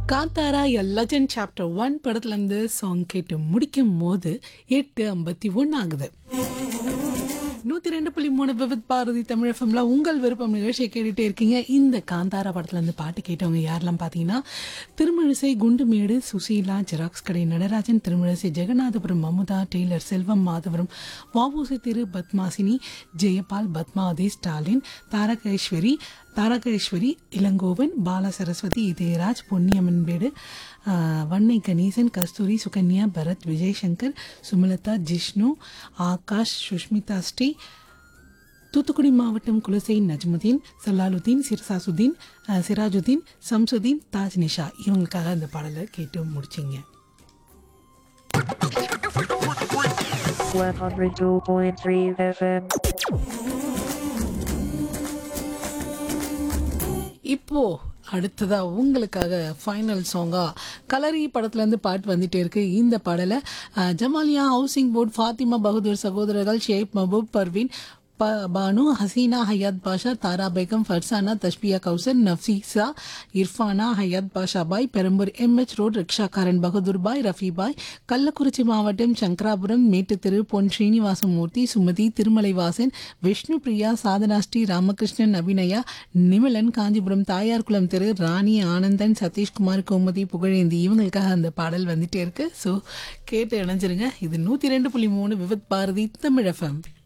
Kantara legend chapter one படத்துலேருந்து song கேட்டு முடிக்கும் போது எட்டு ஐம்பத்தி ஒன்று ஆகுது நூற்றி ரெண்டு புள்ளி மூணு விவித் பாரதி தமிழ் எஃப்எம்ல உங்கள் விருப்பம் நிகழ்ச்சியை கேட்டுட்டே இருக்கீங்க இந்த காந்தாரா படத்துலேருந்து பாட்டு கேட்டவங்க யாரெல்லாம் பார்த்தீங்கன்னா திருமிழிசை குண்டுமேடு சுசீலா ஜெராக்ஸ் கடை நடராஜன் திருமிழிசை ஜெகநாதபுரம் மமுதா டெய்லர் செல்வம் மாதவரம் வாவூசி திரு பத்மாசினி ஜெயபால் பத்மாவதி ஸ்டாலின் தாரகேஸ்வரி தாரகேஸ்வரி இளங்கோவன் பால சரஸ்வதி இதயராஜ் பொன்னியம்மன்பேடு ஆஹ், வன்னை கணேசன் கஸ்தூரி சுகன்யா பரத் விஜய்சங்கர் சுமலதா ஜிஷ்ணு ஆகாஷ் சுஷ்மிதா ஸ்ரீ தூத்துக்குடி மாவட்டம் குலசை நஜ்முதீன் சலாலுதீன் சிர்சாசுதீன் ஆஹ், சிராஜுதீன் சம்சுதீன் தாஜ் நிஷா இவங்களுக்காக அந்த பாடலை கேட்டு முடிச்சிங்க 102.3 FM. இப்போ அடுத்ததா உங்களுக்காக ஃபைனல் சாங்கா கலரி படத்துலேருந்து பாட்டு வந்துட்டே இருக்கு இந்த பாடலை அஹ், ஜமாலியா ஹவுசிங் போர்டு ஃபாத்திமா பகதூர் சகோதரர்கள் ஷேக் மஹபூப் பர்வீன் ப பானு ஹசீனா ஹயாத் பாஷா தாரா பேகம் ஃபர்சானா தஷ்பியா கௌசர் நஃபீசா இர்ஃபானா ஹயாத் பாஷா பாய் பெரம்பூர் எம்எச் ரோட் ரிக்ஷாக்காரன் பகதூர் பாய் ரஃபி பாய் கள்ளக்குறிச்சி மாவட்டம் சங்கராபுரம் மேட்டுத்தெரு பொன் ஸ்ரீனிவாசமூர்த்தி சுமதி திருமலைவாசன் விஷ்ணு பிரியா சாதனா ஸ்ரீ ராமகிருஷ்ணன் அபிநயா நிமலன் காஞ்சிபுரம் தாயார்குளம் தெரு ராணி ஆனந்தன் சதீஷ்குமார் கோமதி புகழேந்தி இவங்களுக்காக அந்த பாடல் வந்துட்டே இருக்கு ஸோ கேட்டு இணைஞ்சிருங்க இது நூற்றி ரெண்டு புள்ளி மூணு விவித் பாரதி தமிழ் எஃப்எம்